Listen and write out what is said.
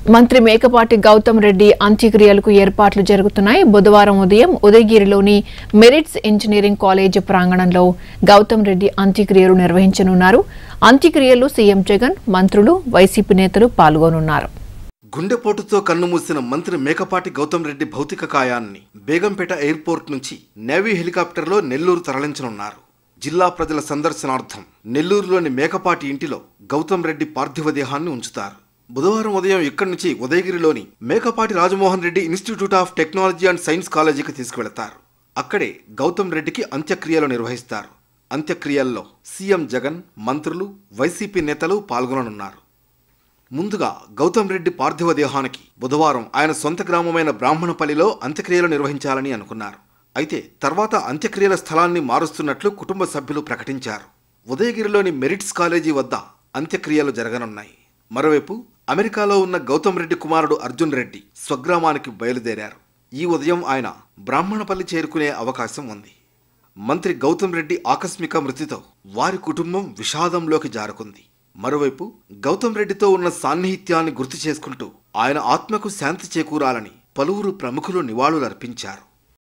మంత్రి మేకపాటి గౌతమ్ రెడ్డి అంత్యక్రియలకు ఏర్పాట్లు జరుగుతున్నాయి బుధవారం ఉదయం ఉదయగిరిలోని మెరిట్స్ ఇంజనీరింగ్ కాలేజ్ ప్రాంగణంలో గౌతమ్ రెడ్డి అంత్యక్రియలు నిర్వహించనున్నారు అంత్యక్రియల్లో సీఎం జగన్ మంత్రులు వైసీపీ నేతలు పాల్గొనున్నారు గుండెపోటుతో కన్నుమూసిన మంత్రి మేకపాటి గౌతమ్ రెడ్డి భౌతిక కాయాన్ని బేగంపేట ఎయిర్పోర్ట్ నుంచి నేవీ హెలికాప్టర్లో నెల్లూరు తరలించనున్నారు జిల్లా ప్రజల సందర్శనార్థం నెల్లూరులోని మేకపాటి ఇంటిలో గౌతమ్ రెడ్డి పార్థివ దేహాన్ని ఉంచుతారు బుధవారం ఉదయం ఇక్కడి నుంచి ఉదయగిరిలోని Mekapati Rajamohan Reddy institute of technology and science కాలేజీకి తీసుకువెళతారు అక్కడే గౌతమ్ రెడ్డికి అంత్యక్రియలు నిర్వహిస్తారు అంత్యక్రియల్లో సీఎం జగన్ మంత్రులు వైసీపీ నేతలు పాల్గొననున్నారు ముందుగా గౌతమ్ రెడ్డి పార్థివ దేహానికి బుధవారం ఆయన సొంత గ్రామమైన బ్రాహ్మణపల్లిలో అంత్యక్రియలు నిర్వహించాలని అనుకున్నారు అయితే తర్వాత అంత్యక్రియల స్థలాన్ని మారుస్తున్నట్లు కుటుంబ సభ్యులు ప్రకటించారు ఉదయగిరిలోని మెరిట్స్ కాలేజీ వద్ద అంత్యక్రియలు జరగనున్నాయి మరోవైపు అమెరికాలో ఉన్న గౌతమ్ రెడ్డి కుమారుడు అర్జున్ రెడ్డి స్వగ్రామానికి బయలుదేరారు ఈ ఉదయం ఆయన బ్రాహ్మణపల్లి చేరుకునే అవకాశం ఉంది మంత్రి గౌతమ్ రెడ్డి ఆకస్మిక మృతితో వారి కుటుంబం విషాదంలోకి జారుకుంది మరోవైపు గౌతమ్ రెడ్డితో ఉన్న సాన్నిహిత్యాన్ని గుర్తు చేసుకుంటూ ఆయన ఆత్మకు శాంతి చేకూరాలని పలువురు ప్రముఖులు నివాళులర్పించారు